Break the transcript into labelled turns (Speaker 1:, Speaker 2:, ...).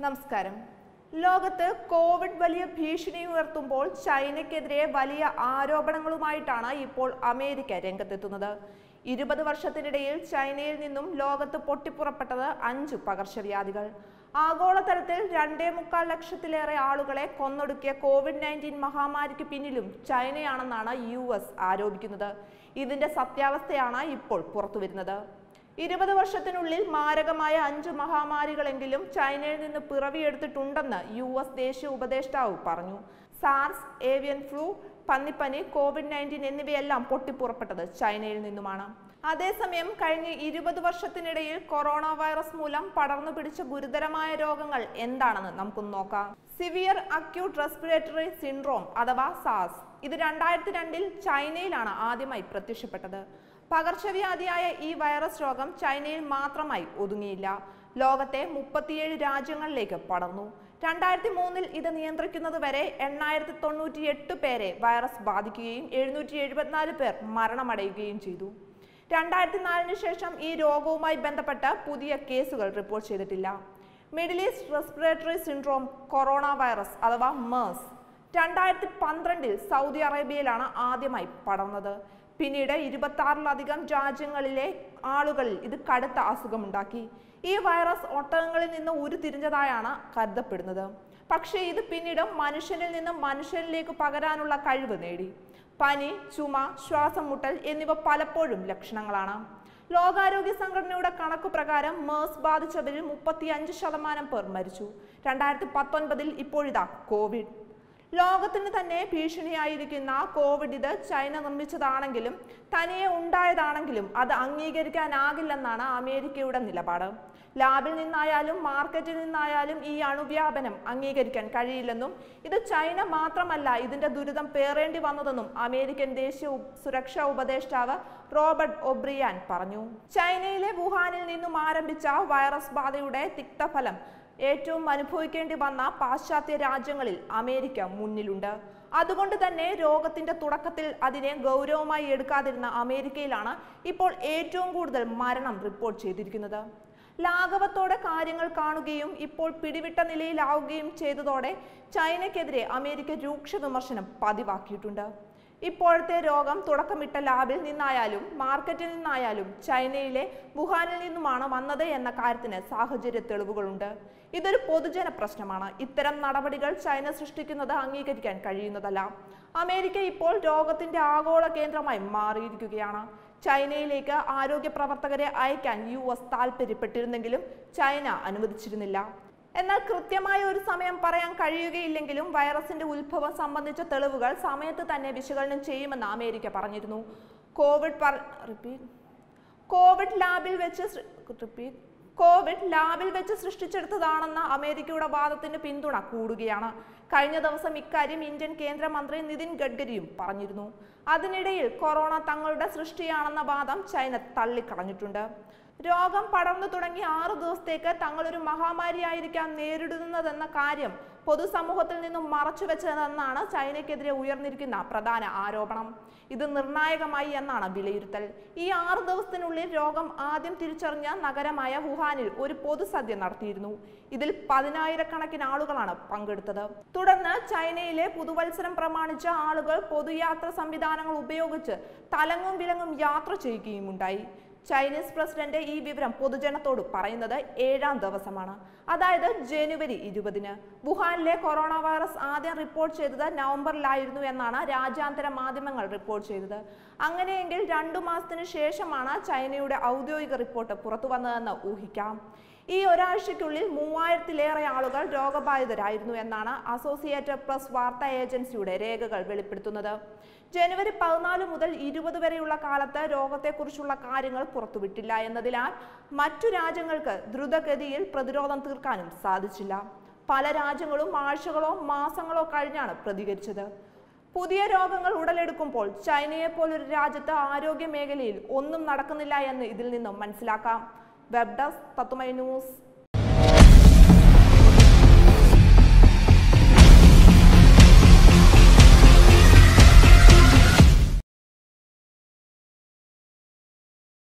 Speaker 1: നമസ്കാരം ലോകത്ത് കോവിഡ് വലിയ ഭീഷണി ഉയർത്തുമ്പോൾ ചൈനയ്ക്കെതിരെ വലിയ ആരോപണങ്ങളുമായിട്ടാണ് ഇപ്പോൾ അമേരിക്ക രംഗത്തെത്തുന്നത് ഇരുപത് വർഷത്തിനിടയിൽ ചൈനയിൽ നിന്നും ലോകത്ത് പൊട്ടിപ്പുറപ്പെട്ടത് അഞ്ച് പകർച്ചവ്യാധികൾ ആഗോളതലത്തിൽ രണ്ടേ മുക്കാൽ ലക്ഷത്തിലേറെ ആളുകളെ കൊന്നൊടുക്കിയ കോവിഡ് നയൻറ്റീൻ മഹാമാരിക്ക് പിന്നിലും ചൈനയാണെന്നാണ് യു എസ് ആരോപിക്കുന്നത് ഇതിന്റെ സത്യാവസ്ഥയാണ് ഇപ്പോൾ പുറത്തുവരുന്നത് ഇരുപത് വർഷത്തിനുള്ളിൽ മാരകമായ അഞ്ച് മഹാമാരികളെങ്കിലും ചൈനയിൽ നിന്ന് പിറവിയെടുത്തിട്ടുണ്ടെന്ന് യു എസ് ദേശീയ ഉപദേഷ്ടാവ് പറഞ്ഞു സാർസ് ഏവിയൻ ഫ്ലൂ പന്നിപ്പനി കോവിഡ് നയൻറ്റീൻ എന്നിവയെല്ലാം പൊട്ടിപ്പുറപ്പെട്ടത് ചൈനയിൽ നിന്നുമാണ് അതേസമയം കഴിഞ്ഞ ഇരുപത് വർഷത്തിനിടയിൽ കൊറോണ വൈറസ് മൂലം പടർന്നു പിടിച്ച ഗുരുതരമായ രോഗങ്ങൾ എന്താണെന്ന് നമുക്കൊന്ന് നോക്കാം സിവിയർ അക്യൂട്ട് റെസ്പിറേറ്ററി സിൻഡ്രോം അഥവാ സാസ് ഇത് രണ്ടായിരത്തി രണ്ടിൽ ചൈനയിലാണ് ആദ്യമായി പ്രത്യക്ഷപ്പെട്ടത് പകർച്ചവ്യാധിയായ ഈ വൈറസ് രോഗം ചൈനയിൽ മാത്രമായി ഒതുങ്ങിയില്ല ലോകത്തെ മുപ്പത്തിയേഴ് രാജ്യങ്ങളിലേക്ക് പടർന്നു രണ്ടായിരത്തി മൂന്നിൽ ഇത് നിയന്ത്രിക്കുന്നത് വരെ എണ്ണായിരത്തി തൊണ്ണൂറ്റി എട്ട് പേരെ വൈറസ് ബാധിക്കുകയും എഴുന്നൂറ്റി എഴുപത്തിനാല് പേർ മരണമടയുകയും ചെയ്തു രണ്ടായിരത്തി നാലിന് ശേഷം ഈ രോഗവുമായി ബന്ധപ്പെട്ട പുതിയ കേസുകൾ റിപ്പോർട്ട് ചെയ്തിട്ടില്ല Middle East respiratory syndrome corona virus അഥവാ മേഴ്സ് രണ്ടായിരത്തി പന്ത്രണ്ടിൽ സൗദി അറേബ്യയിലാണ് ആദ്യമായി പടർന്നത് പിന്നീട് ഇരുപത്തി ആറിലധികം രാജ്യങ്ങളിലെ ആളുകളിൽ ഇത് കടുത്ത അസുഖമുണ്ടാക്കി ഈ വൈറസ് ഒട്ടകങ്ങളിൽ നിന്ന് ഉരുത്തിരിഞ്ഞതായാണ് കരുതപ്പെടുന്നത് പക്ഷേ ഇത് പിന്നീട് മനുഷ്യനിൽ നിന്ന് മനുഷ്യനിലേക്ക് പകരാനുള്ള കഴിവ് നേടി പനി ചുമ ശ്വാസം മുട്ടൽ എന്നിവ പലപ്പോഴും ലക്ഷണങ്ങളാണ് ലോകാരോഗ്യ സംഘടനയുടെ കണക്കു പ്രകാരം മേഴ്സ് ബാധിച്ചവരിൽ മുപ്പത്തിയഞ്ച് ശതമാനം പേർ മരിച്ചു രണ്ടായിരത്തി പത്തൊൻപതിൽ ഇപ്പോഴിതാ കോവിഡ് ലോകത്തിന് തന്നെ ഭീഷണിയായിരിക്കുന്ന കോവിഡ് ഇത് ചൈന നിർമ്മിച്ചതാണെങ്കിലും തനിയെ ഉണ്ടായതാണെങ്കിലും അത് അംഗീകരിക്കാനാകില്ലെന്നാണ് അമേരിക്കയുടെ നിലപാട് ലാബിൽ നിന്നായാലും മാർക്കറ്റിൽ നിന്നായാലും ഈ അണുവ്യാപനം അംഗീകരിക്കാൻ കഴിയില്ലെന്നും ഇത് ചൈന മാത്രമല്ല ഇതിന്റെ ദുരിതം പേറേണ്ടി വന്നതെന്നും അമേരിക്കൻ ദേശീയ ഉ- സുരക്ഷാ ഉപദേഷ്ടാവ് റോബർട്ട് ഒബ്രിയാൻ പറഞ്ഞു ചൈനയിലെ വുഹാനിൽ നിന്നും ആരംഭിച്ച വൈറസ് ബാധയുടെ തിക്തഫലം ഏറ്റവും അനുഭവിക്കേണ്ടി വന്ന പാശ്ചാത്യ രാജ്യങ്ങളിൽ അമേരിക്ക മുന്നിലുണ്ട് അതുകൊണ്ട് തന്നെ രോഗത്തിന്റെ തുടക്കത്തിൽ അതിനെ ഗൗരവമായി എടുക്കാതിരുന്ന അമേരിക്കയിലാണ് ഇപ്പോൾ ഏറ്റവും കൂടുതൽ മരണം റിപ്പോർട്ട് ചെയ്തിരിക്കുന്നത് ലാഘവത്തോടെ കാര്യങ്ങൾ കാണുകയും ഇപ്പോൾ പിടിവിട്ട നിലയിലാവുകയും ചെയ്തതോടെ ചൈനയ്ക്കെതിരെ അമേരിക്ക രൂക്ഷ വിമർശനം പതിവാക്കിയിട്ടുണ്ട് ഇപ്പോഴത്തെ രോഗം തുടക്കമിട്ട ലാബിൽ നിന്നായാലും മാർക്കറ്റിൽ നിന്നായാലും ചൈനയിലെ വുഹാനിൽ നിന്നുമാണ് വന്നത് എന്ന കാര്യത്തിന് സാഹചര്യ തെളിവുകളുണ്ട് ഇതൊരു പൊതുജന പ്രശ്നമാണ് ഇത്തരം നടപടികൾ ചൈന സൃഷ്ടിക്കുന്നത് അംഗീകരിക്കാൻ കഴിയുന്നതല്ല അമേരിക്ക ഇപ്പോൾ രോഗത്തിന്റെ ആഗോള കേന്ദ്രമായി മാറിയിരിക്കുകയാണ് ചൈനയിലേക്ക് ആരോഗ്യ പ്രവർത്തകരെ അയക്കാൻ യു എസ് താല്പര്യപ്പെട്ടിരുന്നെങ്കിലും ചൈന അനുവദിച്ചിരുന്നില്ല എന്നാൽ കൃത്യമായ ഒരു സമയം പറയാൻ കഴിയുകയില്ലെങ്കിലും വൈറസിന്റെ ഉത്ഭവം സംബന്ധിച്ച തെളിവുകൾ സമയത്ത് തന്നെ വിശകലനം ചെയ്യുമെന്ന് അമേരിക്ക പറഞ്ഞിരുന്നു കോവിഡ് പറ- റിപ്പീറ്റ് കോവിഡ് ലാബിൽ വെച്ച് സൃ- റിപ്പീറ്റ് കോവിഡ് ലാബിൽ വെച്ച് സൃഷ്ടിച്ചെടുത്തതാണെന്ന അമേരിക്കയുടെ വാദത്തിന് പിന്തുണ കൂടുകയാണ് കഴിഞ്ഞ ദിവസം ഇക്കാര്യം ഇന്ത്യൻ കേന്ദ്രമന്ത്രി നിതിൻ ഗഡ്കരിയും പറഞ്ഞിരുന്നു അതിനിടയിൽ കൊറോണ തങ്ങളുടെ സൃഷ്ടിയാണെന്ന വാദം ചൈന തള്ളിക്കളഞ്ഞിട്ടുണ്ട് രോഗം പടർന്നു തുടങ്ങി ആറു ദിവസത്തേക്ക് തങ്ങളൊരു മഹാമാരിയായിരിക്കാം നേരിടുന്നതെന്ന കാര്യം പൊതുസമൂഹത്തിൽ നിന്നും മറച്ചുവെച്ചതെന്നാണ് ചൈനയ്ക്കെതിരെ ഉയർന്നിരിക്കുന്ന പ്രധാന ആരോപണം ഇത് നിർണായകമായി എന്നാണ് വിലയിരുത്തൽ ഈ ആറു ദിവസത്തിനുള്ളിൽ രോഗം ആദ്യം തിരിച്ചറിഞ്ഞ നഗരമായ വുഹാനിൽ ഒരു പൊതുസദ്യ നടത്തിയിരുന്നു ഇതിൽ പതിനായിരക്കണക്കിന് ആളുകളാണ് പങ്കെടുത്തത് തുടർന്ന് ചൈനയിലെ പുതുവത്സരം പ്രമാണിച്ച ആളുകൾ പൊതുയാത്രാ സംവിധാനങ്ങൾ ഉപയോഗിച്ച് തലങ്ങും വിലങ്ങും യാത്ര ചെയ്യുകയുമുണ്ടായി ചൈനീസ് പ്രസിഡന്റ് ഈ വിവരം പൊതുജനത്തോട് പറയുന്നത് ഏഴാം ദിവസമാണ് അതായത് ജനുവരി ഇരുപതിന് വുഹാനിലെ കൊറോണ വൈറസ് ആദ്യം റിപ്പോർട്ട് ചെയ്തത് നവംബറിലായിരുന്നു എന്നാണ് രാജ്യാന്തര മാധ്യമങ്ങൾ റിപ്പോർട്ട് ചെയ്തത് അങ്ങനെയെങ്കിൽ രണ്ടു മാസത്തിന് ശേഷമാണ് ചൈനയുടെ ഔദ്യോഗിക റിപ്പോർട്ട് പുറത്തു വന്നതെന്ന് ഊഹിക്കാം ഈ ഒരാഴ്ചയ്ക്കുള്ളിൽ മൂവായിരത്തിലേറെ ആളുകൾ രോഗബാധിതരായിരുന്നു എന്നാണ് അസോസിയേറ്റഡ് പ്രസ് വാർത്താ ഏജൻസിയുടെ രേഖകൾ വെളിപ്പെടുത്തുന്നത് ജനുവരി പതിനാല് മുതൽ ഇരുപത് വരെയുള്ള കാലത്ത് രോഗത്തെക്കുറിച്ചുള്ള കാര്യങ്ങൾ പുറത്തുവിട്ടില്ല എന്നതിനാൽ മറ്റു രാജ്യങ്ങൾക്ക് ദ്രുതഗതിയിൽ പ്രതിരോധം തീർക്കാനും സാധിച്ചില്ല പല രാജ്യങ്ങളും ആഴ്ചകളോ മാസങ്ങളോ കഴിഞ്ഞാണ് പ്രതികരിച്ചത് പുതിയ രോഗങ്ങൾ ഉടലെടുക്കുമ്പോൾ ചൈനയെ പോലൊരു രാജ്യത്ത് ആരോഗ്യ മേഖലയിൽ ഒന്നും നടക്കുന്നില്ല എന്ന് ഇതിൽ നിന്നും മനസ്സിലാക്കാം വെബ് ഡെസ്ക് തത്തുമൈ ന്യൂസ്